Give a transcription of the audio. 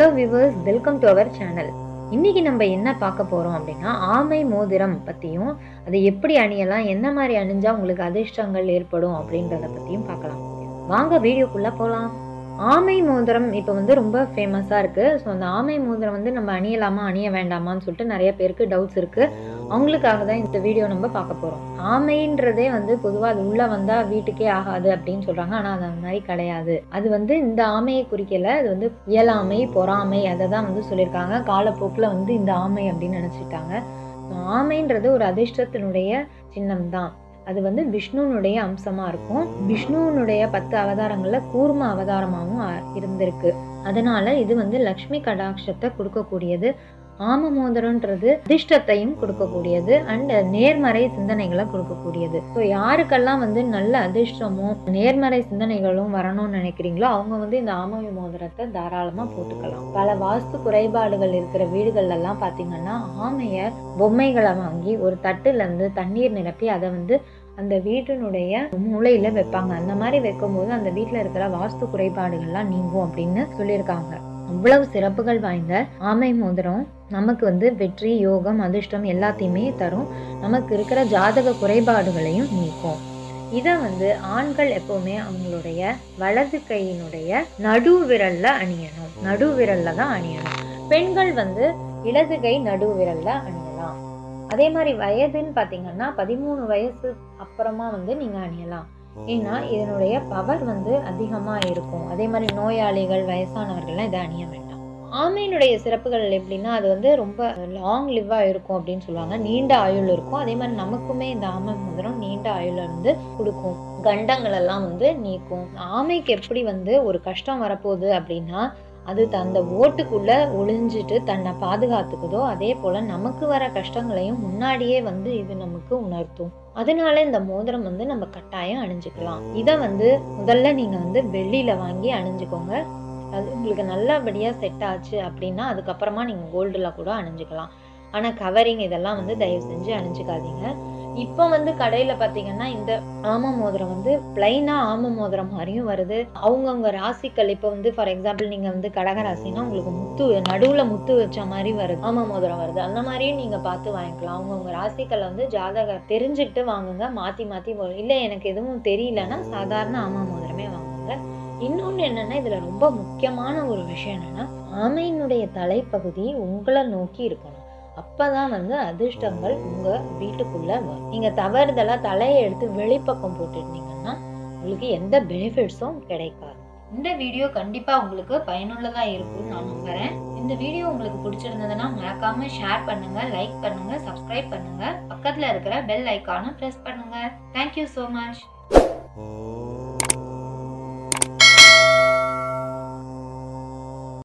hello viewers welcome to our channel இன்னைக்கு நம்ம என்ன பார்க்க போறோம் அப்படின்னா ஆமை மோதிரம் பத்தியும் அதை எப்படி அணியலாம் என்ன மாதிரி அணிஞ்சா உங்களுக்கு அதிர்ஷ்டங்கள் ஏற்படும் அப்படின்றத பத்தியும் பார்க்கலாம் வாங்க வீடியோக்குள்ள போகலாம் ஆமை மோதிரம் இப்போ வந்து ரொம்ப ஃபேமஸாக இருக்குது ஸோ அந்த ஆமை மோதிரம் வந்து நம்ம அணியலாமா அணிய வேண்டாமான்னு சொல்லிட்டு நிறைய பேருக்கு டவுட்ஸ் இருக்குது அவங்களுக்காக தான் இந்த வீடியோ நம்ம பார்க்க போகிறோம் ஆமைன்றதே வந்து பொதுவாக அது உள்ளே வந்தால் வீட்டுக்கே ஆகாது அப்படின்னு சொல்கிறாங்க ஆனால் அது அந்த மாதிரி கிடையாது அது வந்து இந்த ஆமையை குறிக்கல அது வந்து இயலாமை பொறாமை அதை தான் வந்து சொல்லியிருக்காங்க காலப்போக்கில் வந்து இந்த ஆமை அப்படின்னு நினச்சிட்டாங்க ஆமைன்றது ஒரு அதிர்ஷ்டத்தினுடைய சின்னம் தான் அது வந்து விஷ்ணுனுடைய அம்சமா இருக்கும் விஷ்ணுனுடைய பத்து அவதாரங்கள்ல கூர்ம அவதாரமாகவும் ஆ- இருந்திருக்கு அதனால இது வந்து லக்ஷ்மி கடாட்சத்தை கொடுக்கக்கூடியது ஆம மோதிரம்ன்றது அதிர்ஷ்டத்தையும் கொடுக்கக்கூடியது அண்ட் நேர்மறை சிந்தனைகளை கொடுக்கக்கூடியது ஸோ யாருக்கெல்லாம் வந்து நல்ல அதிர்ஷ்டமும் நேர்மறை சிந்தனைகளும் வரணும்னு நினைக்கிறீங்களோ அவங்க வந்து இந்த ஆமை மோதிரத்தை தாராளமா போட்டுக்கலாம் பல வாஸ்து குறைபாடுகள் இருக்கிற வீடுகள்ல எல்லாம் பாத்தீங்கன்னா ஆமைய பொம்மைகளை வாங்கி ஒரு தட்டுல இருந்து தண்ணீர் நிரப்பி அதை வந்து அந்த வீட்டினுடைய மூலையில வைப்பாங்க அந்த மாதிரி வைக்கும்போது அந்த வீட்டில் இருக்கிற வாஸ்து குறைபாடுகள்லாம் நீங்கும் அப்படின்னு சொல்லியிருக்காங்க அவ்வளவு சிறப்புகள் வாய்ந்த ஆமை மோதிரம் நமக்கு வந்து வெற்றி யோகம் அதிர்ஷ்டம் எல்லாத்தையுமே தரும் நமக்கு இருக்கிற ஜாதக குறைபாடுகளையும் நீக்கும் இதை வந்து ஆண்கள் எப்பவுமே அவங்களுடைய வலது கையினுடைய நடு விரல்ல அணியணும் நடு விரல்ல தான் அணியணும் பெண்கள் வந்து இடது கை நடு விரல்ல அணியலாம் அதே மாதிரி வயதுன்னு பார்த்தீங்கன்னா பதிமூணு வயசு அப்புறமா வந்து நீங்கள் அணியலாம் ஏன்னா இதனுடைய பவர் வந்து அதிகமாக இருக்கும் அதே மாதிரி நோயாளிகள் வயசானவர்கள்லாம் இதை அணிய வேண்டாம் ஆமையினுடைய சிறப்புகள் எப்படின்னா அது வந்து ரொம்ப லாங் லிவ்வாக இருக்கும் அப்படின்னு சொல்லுவாங்க நீண்ட ஆயுள் இருக்கும் அதே மாதிரி நமக்குமே இந்த ஆமை மோதிரம் நீண்ட ஆயுள் வந்து கொடுக்கும் கண்டங்கள் எல்லாம் வந்து நீக்கும் ஆமைக்கு எப்படி வந்து ஒரு கஷ்டம் வரப்போகுது அப்படின்னா அது அந்த ஓட்டுக்குள்ள ஒளிஞ்சிட்டு தன்னை பாதுகாத்துக்குதோ அதே போல நமக்கு வர கஷ்டங்களையும் முன்னாடியே வந்து இது நமக்கு உணர்த்தும் அதனால இந்த மோதிரம் வந்து நம்ம கட்டாயம் அணிஞ்சுக்கலாம் இதை வந்து முதல்ல நீங்க வந்து வெள்ளியில வாங்கி அணிஞ்சுக்கோங்க அது உங்களுக்கு நல்லபடியா செட் ஆச்சு அப்படின்னா அதுக்கப்புறமா நீங்க கோல்டுல கூட அணிஞ்சுக்கலாம் ஆனா கவரிங் இதெல்லாம் வந்து தயவு செஞ்சு அணிஞ்சுக்காதீங்க இப்போ வந்து கடையில பாத்தீங்கன்னா இந்த ஆம மோதிரம் வந்து பிளைனா ஆம மோதிரம் மாதிரியும் வருது அவங்கவுங்க ராசிகள் இப்போ வந்து ஃபார் எக்ஸாம்பிள் நீங்க வந்து கடக ராசினா உங்களுக்கு முத்து நடுவுல முத்து வச்ச மாதிரி வருது ஆம மோதிரம் வருது அந்த மாதிரியும் நீங்க பார்த்து வாங்கிக்கலாம் அவங்கவுங்க ராசிகளை வந்து ஜாதக தெரிஞ்சுக்கிட்டு வாங்குங்க மாத்தி மாத்தி வரும் இல்லை எனக்கு எதுவும் தெரியலன்னா சாதாரண ஆம மோதிரமே வாங்குங்க இன்னொன்று என்னன்னா இதுல ரொம்ப முக்கியமான ஒரு விஷயம் என்னன்னா ஆமையினுடைய தலைப்பகுதி உங்களை நோக்கி இருக்கணும் அப்பதான் வந்து அதிர்ஷ்டங்கள் உங்க வீட்டுக்குள்ள வரும் நீங்க தவறுதலா தலையை எடுத்து வெளிப்பக்கம் போட்டுட்டீங்கன்னா உங்களுக்கு எந்த பெனிஃபிட்ஸும் கிடைக்காது இந்த வீடியோ கண்டிப்பா உங்களுக்கு பயனுள்ளதா இருக்கும்னு நான் நம்புறேன் இந்த வீடியோ உங்களுக்கு பிடிச்சிருந்ததுன்னா மறக்காம ஷேர் பண்ணுங்க லைக் பண்ணுங்க சப்ஸ்கிரைப் பண்ணுங்க பக்கத்துல இருக்கிற பெல் ஐக்கானை பிரஸ் பண்ணுங்க தேங்க்யூ ஸோ மச்